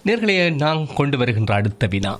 நேர்களே நாம் கொண்டு வருகின்ற அடுத்த வினா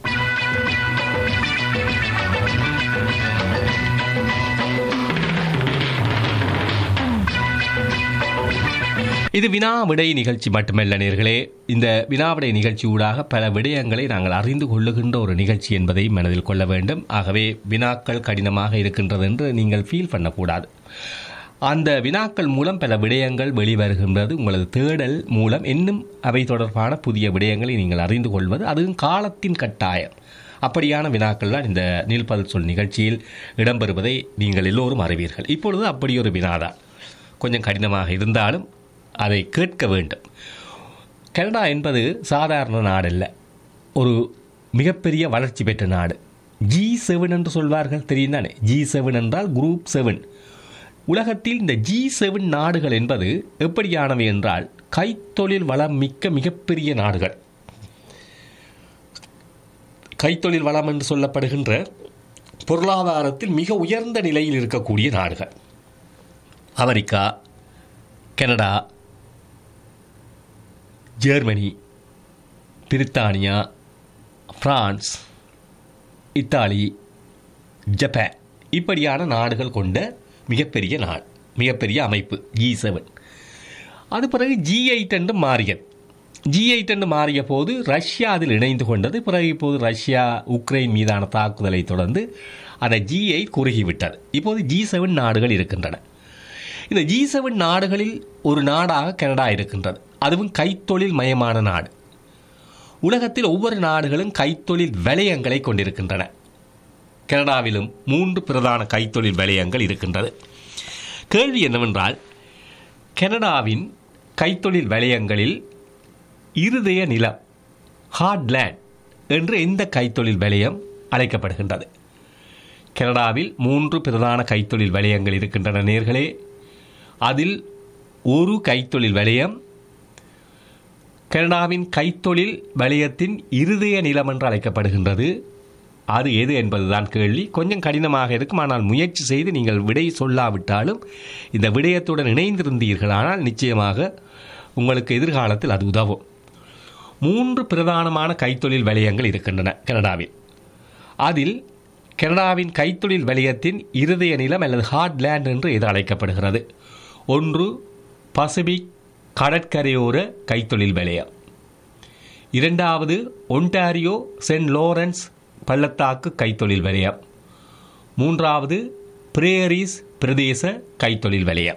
இது வினா விடை நிகழ்ச்சி மட்டுமல்ல நேர்களே இந்த வினாவிடை நிகழ்ச்சி ஊடாக பல விடயங்களை நாங்கள் அறிந்து கொள்ளுகின்ற ஒரு நிகழ்ச்சி என்பதை மனதில் கொள்ள வேண்டும் ஆகவே வினாக்கள் கடினமாக இருக்கின்றது என்று நீங்கள் ஃபீல் பண்ணக்கூடாது அந்த வினாக்கள் மூலம் பல விடயங்கள் வெளிவருகின்றது உங்களது தேடல் மூலம் இன்னும் அவை தொடர்பான புதிய விடயங்களை நீங்கள் அறிந்து கொள்வது அதுவும் காலத்தின் கட்டாயம் அப்படியான வினாக்கள் தான் இந்த நீல்பதல் சொல் நிகழ்ச்சியில் இடம்பெறுவதை நீங்கள் எல்லோரும் அறிவீர்கள் இப்பொழுது அப்படி ஒரு வினாதான் கொஞ்சம் கடினமாக இருந்தாலும் அதை கேட்க வேண்டும் கனடா என்பது சாதாரண நாடல்ல ஒரு மிகப்பெரிய வளர்ச்சி பெற்ற நாடு ஜி செவன் என்று சொல்வார்கள் தெரியும் தானே ஜி செவன் என்றால் குரூப் செவன் உலகத்தில் இந்த ஜி செவன் நாடுகள் என்பது எப்படியானவை என்றால் கைத்தொழில் வளம் மிக்க மிகப்பெரிய நாடுகள் கைத்தொழில் வளம் என்று சொல்லப்படுகின்ற பொருளாதாரத்தில் மிக உயர்ந்த நிலையில் இருக்கக்கூடிய நாடுகள் அமெரிக்கா கனடா ஜெர்மனி பிரித்தானியா பிரான்ஸ் இத்தாலி ஜப்பான் இப்படியான நாடுகள் கொண்ட மிகப்பெரிய நாடு மிகப்பெரிய அமைப்பு ஜி செவன் அது பிறகு ஜி எயிட் என்று மாறியது ஜி எயிட் என்று மாறிய போது ரஷ்யா அதில் இணைந்து கொண்டது பிறகு இப்போது ரஷ்யா உக்ரைன் மீதான தாக்குதலை தொடர்ந்து அந்த ஜி எயிட் குறுகிவிட்டது இப்போது ஜி செவன் நாடுகள் இருக்கின்றன இந்த ஜி செவன் நாடுகளில் ஒரு நாடாக கனடா இருக்கின்றது அதுவும் கைத்தொழில் மயமான நாடு உலகத்தில் ஒவ்வொரு நாடுகளும் கைத்தொழில் வலயங்களை கொண்டிருக்கின்றன கனடாவிலும் மூன்று பிரதான கைத்தொழில் வலயங்கள் இருக்கின்றது கேள்வி என்னவென்றால் கனடாவின் கைத்தொழில் வலயங்களில் இருதய நிலம் ஹார்ட்லேண்ட் என்று எந்த கைத்தொழில் வலயம் அழைக்கப்படுகின்றது கனடாவில் மூன்று பிரதான கைத்தொழில் வலயங்கள் இருக்கின்றன நேர்களே அதில் ஒரு கைத்தொழில் வலயம் கனடாவின் கைத்தொழில் வலயத்தின் இருதய நிலம் என்று அழைக்கப்படுகின்றது அது எது என்பதுதான் கேள்வி கொஞ்சம் கடினமாக இருக்கும் ஆனால் முயற்சி செய்து நீங்கள் விடை சொல்லாவிட்டாலும் இந்த விடயத்துடன் இணைந்திருந்தீர்களானால் நிச்சயமாக உங்களுக்கு எதிர்காலத்தில் அது உதவும் மூன்று பிரதானமான கைத்தொழில் வலயங்கள் இருக்கின்றன கனடாவில் அதில் கனடாவின் கைத்தொழில் வலயத்தின் இருதய நிலம் அல்லது ஹார்ட்லேண்ட் என்று இது அழைக்கப்படுகிறது ஒன்று பசிபிக் கடற்கரையோர கைத்தொழில் வலயம் இரண்டாவது ஒன்டாரியோ சென்ட் லோரன்ஸ் பள்ளத்தாக்கு கைத்தொழில் வலயம் மூன்றாவது பிரேரிஸ் பிரதேச கைத்தொழில் வலயம்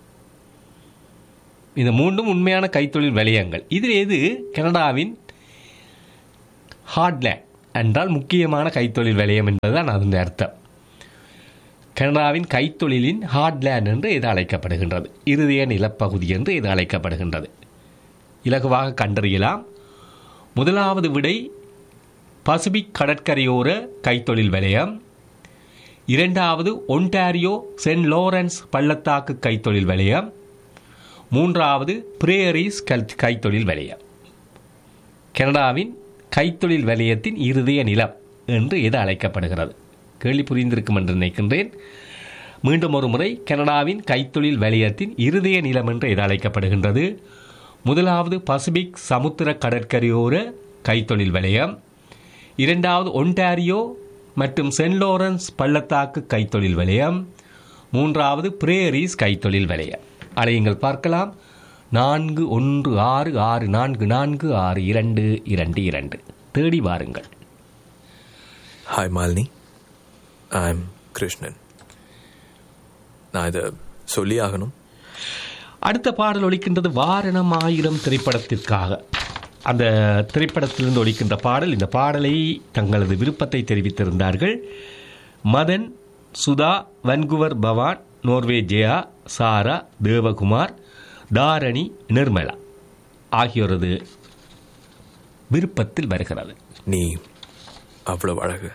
இந்த மூன்றும் உண்மையான கைத்தொழில் வலயங்கள் இதில் எது கனடாவின் ஹார்ட்லேண்ட் என்றால் முக்கியமான கைத்தொழில் வலயம் என்பதுதான் அதன் அர்த்தம் கனடாவின் கைத்தொழிலின் ஹார்ட்லேண்ட் என்று இது அழைக்கப்படுகின்றது இறுதிய நிலப்பகுதி என்று இது அழைக்கப்படுகின்றது இலகுவாக கண்டறியலாம் முதலாவது விடை பசிபிக் கடற்கரையோர கைத்தொழில் வலயம் இரண்டாவது ஒன்டாரியோ சென்ட் லோரன்ஸ் பள்ளத்தாக்கு கைத்தொழில் வலயம் மூன்றாவது பிரேரிஸ் கல் கைத்தொழில் வலயம் கனடாவின் கைத்தொழில் வலயத்தின் இருதய நிலம் என்று இது அழைக்கப்படுகிறது கேள்வி புரிந்திருக்கும் என்று நினைக்கின்றேன் மீண்டும் ஒரு முறை கனடாவின் கைத்தொழில் வலயத்தின் இருதய நிலம் என்று இது அழைக்கப்படுகின்றது முதலாவது பசிபிக் சமுத்திர கடற்கரையோர கைத்தொழில் வலயம் இரண்டாவது ஒன்டாரியோ மற்றும் சென்ட் லோரன்ஸ் பள்ளத்தாக்கு கைத்தொழில் வலயம் மூன்றாவது பிரேரிஸ் கைத்தொழில் வலயம் அலையுங்கள் பார்க்கலாம் நான்கு ஒன்று ஆறு ஆறு நான்கு நான்கு ஆறு இரண்டு இரண்டு இரண்டு தேடி வாருங்கள் hi Malini I am Krishnan நான் இதை சொல்லி ஆகணும் அடுத்த பாடல் ஒலிக்கின்றது வாரணம் ஆயிரம் திரைப்படத்திற்காக அந்த திரைப்படத்திலிருந்து ஒலிக்கின்ற பாடல் இந்த பாடலை தங்களது விருப்பத்தை தெரிவித்திருந்தார்கள் Madan Sudha Vancouver Pavan Norway Jaya Sara Devakumar Tharani Nirmala ஆகியோரது விருப்பத்தில் வருகிறது நீ அவ்வளவு அழகு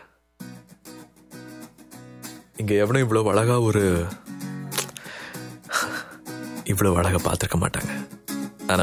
இங்க எவனும் இவ்வளவு அழகா ஒரு இவ்வளவு அழகா பார்த்துருக்க மாட்டாங்க